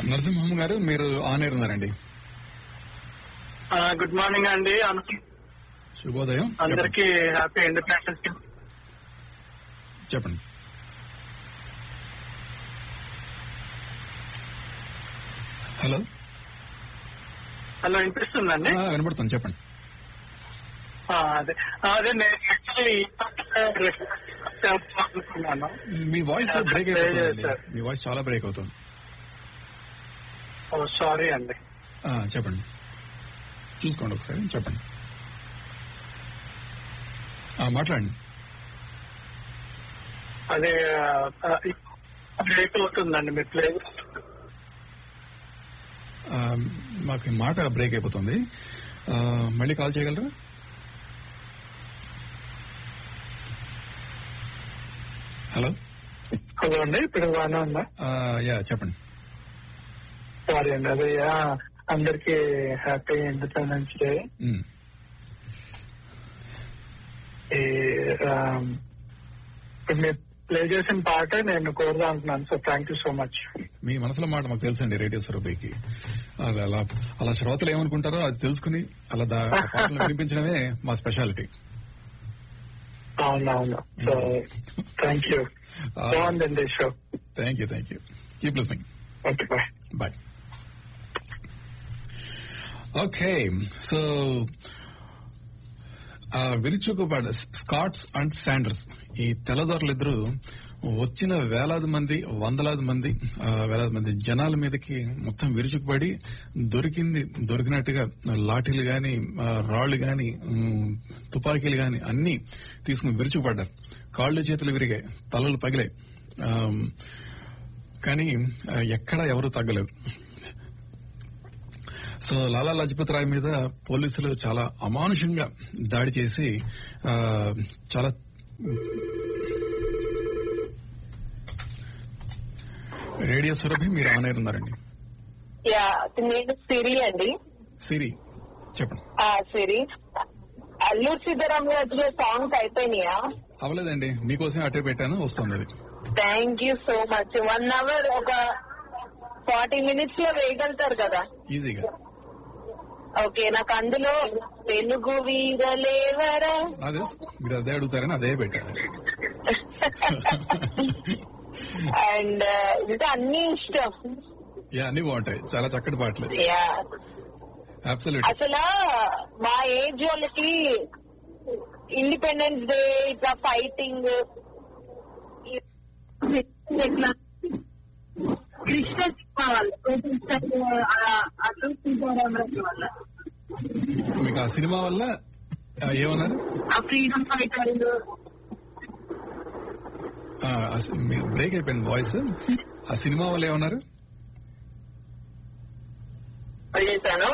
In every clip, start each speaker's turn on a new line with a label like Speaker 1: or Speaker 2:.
Speaker 1: నరసింహం గారు మీరు on air ఉన్నారండి
Speaker 2: good morning అండి అన్-
Speaker 1: శుభోదయం చెప్పండి.
Speaker 2: అందరికీ హ్యాపీ ఇండిపెండెన్స్ డే
Speaker 1: చెప్పండి హలో
Speaker 2: హలో వినిపిస్తుందండి
Speaker 1: ఆ, వినపడుతుంది చెప్పండి
Speaker 2: ఆ, అదే అదే నేను యాక్చువల్లీ అనుకున్నాను
Speaker 1: మీ వాయిస్
Speaker 2: ఆ,
Speaker 1: బ్రేక్
Speaker 2: ప్రే
Speaker 1: అయిపోతుంది
Speaker 2: చేశారు.
Speaker 1: మీ వాయిస్ చాలా బ్రేక్ అవుతుంది
Speaker 2: ఓ సారీ అండి
Speaker 1: ఆ, చెప్పండి చూసుకోండి ఒకసారి చెప్పండి ఆ, మాట్లాడండి
Speaker 2: అదే బ్రేక్ అవుతుందండి మీ ప్లే
Speaker 1: ఆ, మాకు ఈ మాట బ్రేక్ అయిపోతుంది ఆ, మళ్ళీ కాల్ చేయగలరా హలో
Speaker 2: హలో అండి ఇప్పుడు బాగానే ఉందా
Speaker 1: ఆ, యా చెప్పండి
Speaker 2: సారీ అండి అదే ఆ, అందరికీ హ్యాపీ ఇండిపెండెన్స్ డే
Speaker 1: ఉమ్.
Speaker 2: ఈ, ఆ, ఇప్పుడు మీరు ప్లే చేసిన పాట నేను కోరుదా అంటున్నాను so thank you so much
Speaker 1: మీ మనసులో మాట మాకు తెలుసండి రేడియో సురభికి అది అలా అలా శ్రోతలు ఏమనుకుంటారో అది తెలుసుకుని అలా దా ఆ పాటలు వినిపించడమే మా స్పెషాలిటీ
Speaker 2: అవునవును సో థ్యాంక్ యూ బాగుందండి show
Speaker 1: thank you thank you keep listening
Speaker 2: okay bye
Speaker 1: bye okay so విరుచుకుపడ్డ స్కాట్స్ అండ్ శాండర్స్ ఈ తెల్లదొరలిద్దరూ వచ్చిన వేలాది మంది వందలాది మంది ఆ, వేలాది మంది జనాల మీదకి మొత్తం విరుచుకుపడి దొరికింది దొరికినట్టుగా లాఠీలు గాని ఆ, రాళ్లు గాని ఉమ్, తుపాకీలు గాని అన్ని తీసుకుని విరుచుకుపడ్డారు కాళ్ళు చేతులు విరిగాయి తలలు పగిలాయి ఆమ్, కానీ ఆ, ఎక్కడా ఎవరు తగ్గలేదు సో లాలా లజపత్ రాయ్ మీద పోలీసులు చాలా అమానుషంగా దాడి చేసి ఆ, చాలా రేడియో సురభి మీరు ఆన్ ఎయిర్ ఉన్నారండి
Speaker 3: యా నేను సిరి అండి
Speaker 1: సిరి చెప్పండి
Speaker 3: ఆ సిరి అల్లూరు సీతారామరాజు వచ్చిన సాంగ్స్ అయిపోయినాయా
Speaker 1: అవలేదండి మీకోసం అటే పెట్టాను వస్తుంది అది
Speaker 3: thank you so much one hour ఒక ఫార్టీ మినిట్స్ లో వేయగలుగుతారు కదా
Speaker 1: ఈజీగా
Speaker 3: ఓకే నాకు అందులో తెలుగు వీరలేవరా
Speaker 1: అదే మీరు అదే అడుగుతారని అదే పెట్టాను
Speaker 3: అండ్ ఇంకా అన్ని ఇష్టం
Speaker 1: యా అన్ని బాగుంటాయి చాలా చక్కటి పాటలు
Speaker 3: యా
Speaker 1: అబ్సల్యూట్
Speaker 3: అసలు మా ఏజ్ వాళ్ళకి ఇండిపెండెన్స్ డే ఇట్లా ఫైటింగ్ ఇట్లా కృష్ణ సినిమా వాళ్ళు అటు సీతారామరాజు వల్ల
Speaker 1: మీకు ఆ సినిమా వల్ల ఆ, ఏమన్నారు
Speaker 3: ఆ ఫ్రీడమ్ ఫైటర్
Speaker 1: ఆ, ఆ సి- మీరు బ్రేక్ అయిపోయింది వాయిస్ ఆ సినిమా వల్ల ఏమన్నారు
Speaker 3: చేశాను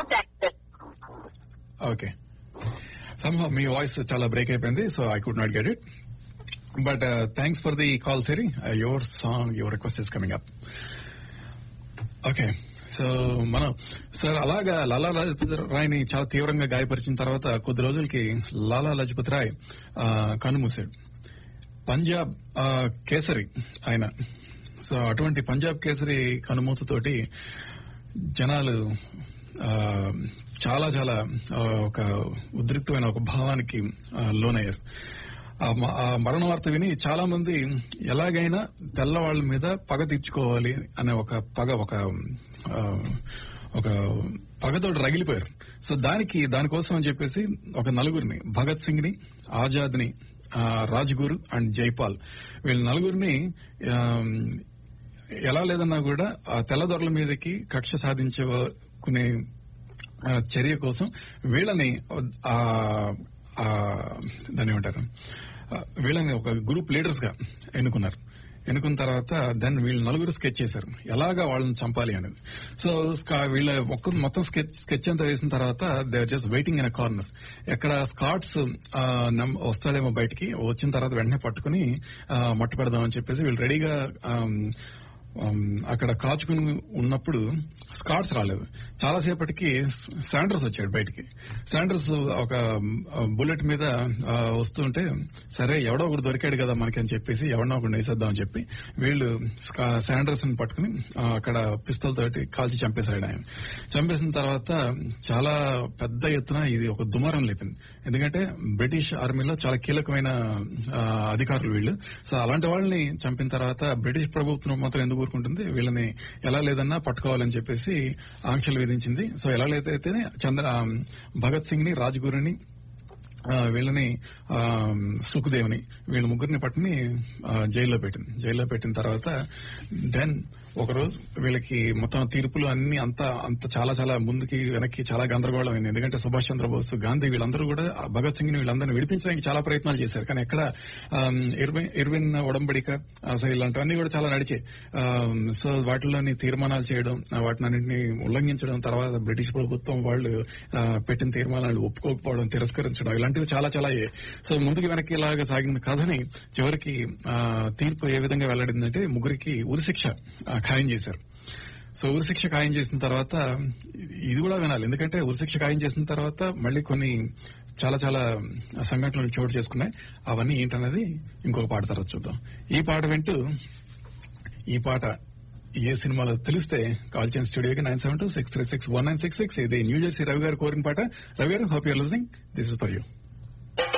Speaker 1: ఓకే సమ్హౌ మీ వాయిస్ చాలా బ్రేక్ అయిపోయింది so I could not get it but thanks for the call Siri your song your request is coming up okay so మనం సార్ అలాగా లాలా లజపత్ రాయ్ని చాలా తీవ్రంగా గాయపరిచిన తర్వాత కొద్ది రోజులకి లాలా లజపత్ రాయ్ ఆ, కన్నుమూశాడు పంజాబ్ ఆ, కేసరి ఆయన సో అటువంటి పంజాబ్ కేసరి కనుమూతతోటి జనాలు ఆ, చాలా చాలా ఆ, ఒక ఉద్రిక్తమైన ఒక భావానికి ఆ, లోనయ్యారు ఆ మ- ఆ మరణ వార్త విని చాలా మంది ఎలాగైనా తెల్లవాళ్ల మీద పగ తీర్చుకోవాలి అనే ఒక పగ ఒక ఆ, ఒక పగతోటి రగిలిపోయారు సో దానికి దానికోసం అని చెప్పేసి ఒక నలుగురిని భగత్ సింగ్ ని ఆజాద్ ని రాజ్గురు అండ్ జైపాల్ వీళ్ళ నలుగురిని ఆ, ఎలా లేదన్నా కూడా ఆ తెల్లదొరల మీదకి కక్ష సాధించుకునే ఆ, చర్య కోసం వీళ్ళని ఆ ఆ, దాన్ని ఏమంటారు ఆ, వీళ్ళని ఒక గ్రూప్ లీడర్స్ గా ఎన్నుకున్నారు ఎన్నుకున్న తర్వాత దెన్ వీళ్ళు నలుగురు స్కెచ్ చేశారు ఎలాగా వాళ్ళని చంపాలి అనేది సో స్కా- వీళ్ళ ఒక్క మొత్తం స్కెచ్ స్కెచ్ అంతా వేసిన తర్వాత they just waiting in a corner ఎక్కడ స్కాట్స్ ఆ, నమ్- వస్తాడేమో బయటికి వచ్చిన తర్వాత వెంటనే పట్టుకుని ఆ, మట్టు పెడదామని చెప్పేసి వీళ్ళు రెడీగా ఆమ్, um, అక్కడ కాచుకుని ఉన్నప్పుడు స్కాట్స్ రాలేదు చాలాసేపటికి శాండర్స్ వచ్చాడు బయటికి శాండర్స్ ఒక బుల్లెట్ మీద ఆ, వస్తుంటే సరే ఎవడో ఒకడు దొరికాడు కదా మనకి అని చెప్పేసి ఎవడో ఒకడు వేసేద్దాం అని చెప్పి వీళ్ళు శాండర్స్ ని పట్టుకుని ఆ, అక్కడ పిస్తల్ తోటి కాల్చి చంపేశాడు ఆయన చంపేసిన తర్వాత చాలా పెద్ద ఎత్తున ఇది ఒక దుమారం లేపింది ఎందుకంటే బ్రిటిష్ ఆర్మీలో చాలా కీలకమైన ఆ, అధికారులు వీళ్ళు సో అలాంటి వాళ్ళని చంపిన తర్వాత బ్రిటిష్ ప్రభుత్వం మాత్రం ఎందుకు ఊరుకుంటుంది వీళ్ళని ఎలా లేదన్నా పట్టుకోవాలని చెప్పేసి ఆంక్షలు విధించింది సో ఎలా లేదైతే చంద్ర ఆ, భగత్ సింగ్ ని రాజ్గురుని ఆ, వీళ్ళని ఆ, సుఖదేవ్ని వీళ్ళ ముగ్గురిని పట్టుని ఆ, జైల్లో పెట్టింది జైల్లో పెట్టిన తర్వాత దెన్ ఒకరోజు వీళ్ళకి మొత్తం తీర్పులు అన్ని అంత అంత చాలా చాలా ముందుకి వెనక్కి చాలా గందరగోళం అయింది ఎందుకంటే సుభాష్ చంద్రబోస్ గాంధీ వీళ్ళందరూ కూడా ఆ భగత్ సింగ్ ని వీళ్ళందరినీ విడిపించడానికి చాలా ప్రయత్నాలు చేశారు కానీ ఎక్కడ ఆమ్, ఇర్విన్ ఇర్విన్ ఒడంబడిక అసలు ఇలాంటివన్నీ కూడా చాలా నడిచాయి ఆమ్, సో వాటిలోని తీర్మానాలు చేయడం ఆ, వాటిని అన్నింటినీ ఉల్లంఘించడం తర్వాత బ్రిటిష్ ప్రభుత్వం వాళ్ళు ఆ, పెట్టిన తీర్మానాలు ఒప్పుకోకపోవడం తిరస్కరించడం ఇలాంటివి చాలా చాలా అయ్యాయి సో ముందుకు వెనక్కి ఇలాగ సాగిన కథని చివరికి ఆ, తీర్పు ఏ విధంగా వెల్లడిందంటే ముగ్గురికి ఉరిశిక్ష ఆ, ఖాయం చేశారు సో ఉరిశిక్ష ఖాయం చేసిన తర్వాత ఇది కూడా వినాలి ఎందుకంటే ఉరిశిక్ష ఖాయం చేసిన తర్వాత మళ్ళీ కొన్ని చాలా చాలా సంఘటనలు చోటు చేసుకున్నాయి అవన్నీ ఏంటన్నది ఇంకొక పాట తర్వాత చూద్దాం ఈ పాట వింటూ ఈ పాట ఏ సినిమాలో తెలిస్తే కాల్ చేయండి స్టూడియోకి nine seven two six three six one nine six six ఇది న్యూ జెర్సీ రవి గారు కోరిన పాట Ravi garu hope you're listening this is for you